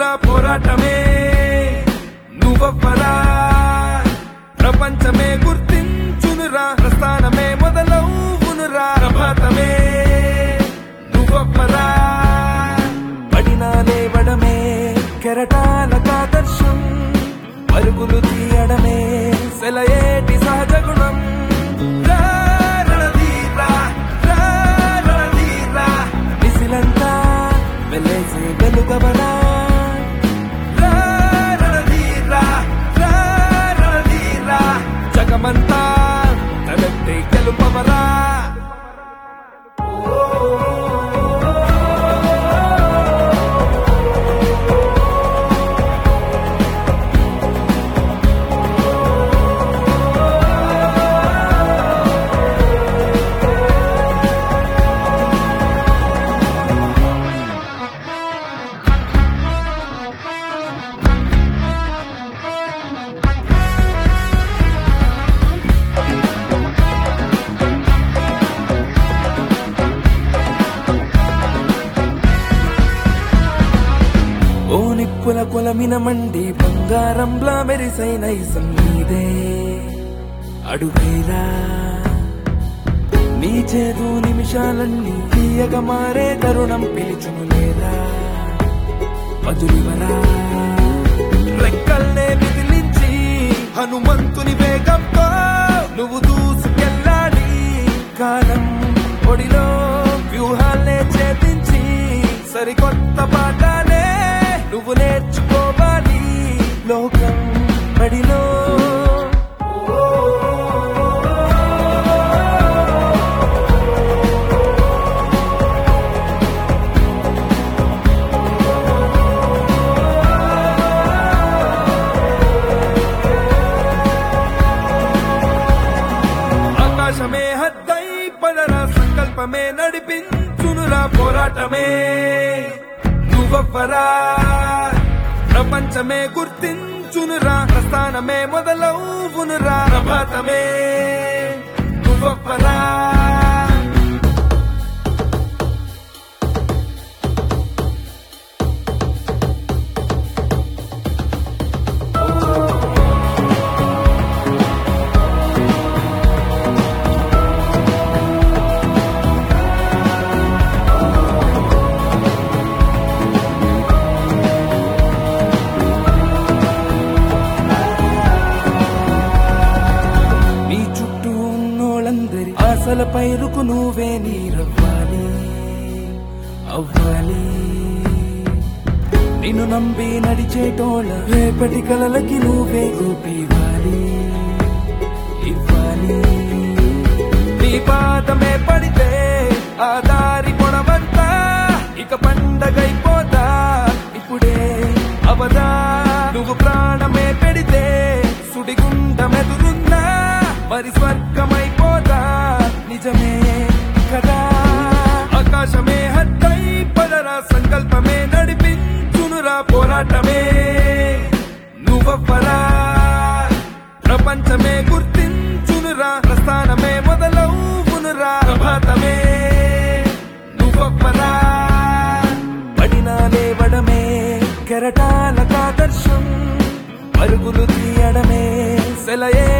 గుర్తించునురా పోరాటమే నువ్వవ్వరా ప్రపంచమే గుర్తించునురా ప్రస్థానమే మొదలవునురా ప్రభాతమే నువ్వవ్వరా పడినా లేవడమే కెరటాలకు ఆదర్శం పరుగులు తీయడమే సెలయేటి సహజ గుణం రా రణధీరా, రా రణధీరా, విసిలంతా వెలేసే వెలుగవరా రా రణధీరా, రా రణధీరా, జగమంతా తలెత్తి గెలుపవరా ఓ నిప్పుల కొలమిన మండి బంగారంలా మెరిసైన ఇసం నీదే అడుగైరా నీ చేదు నిమిషాలన్నీ తీయగా మారే తరుణం పిలుచును లేరా మధురివరా రెక్కల్నే మిదిలించి హనుమంతుని వేగంతో నువ్వు దూసుకెళ్ళాలి కాలం ఒడిలో వ్యూహాల్నే ఛేదించి సరికొత్త పాఠాలే నువ్వు నేర్చుకోవాలి లోకం బడిలో ఆకాశమే హద్దై పడరా సంకల్పమే నడిపించునురా పోరాటమే నువ్వవ్వరా ప్రపంచమే గుర్తించునురా ప్రస్థానమే మొదలవునురా ప్రభాతమే నువ్వవ్వరా నీ చుట్టూ ఉన్నోళ్ళందరి ఆశల పైరుకు నువ్వే నీరవ్వాలి అవ్వాలి నిన్ను నమ్మి నడిచేటోళ్ళ రేపటి కలలకి నువ్వే గోపివ్వాలి ఇవ్వాలి నీ పాదమే పడితే ఆ దారి పొడవంతా ఇక పండగైపోతా ఇప్పుడే అవదా నువ్వు ప్రాణమే పెడితే సుడిగుండమెదురున్నా మరి స్వర్గమైపోదా నిజమే కదా ఆకాశమే హద్దై పడరా సంకల్పమే నడిపించునురా పోరాటమే నువ్వవ్వరా ప్రపంచమే గుర్తించునురా ప్రస్థానమే మొదలవునురా ప్రభాతమే నువ్వవ్వరా పడినా లేవడమే కెరటాలకు ఆదర్శం పరుగులు తీయడమే సెలయే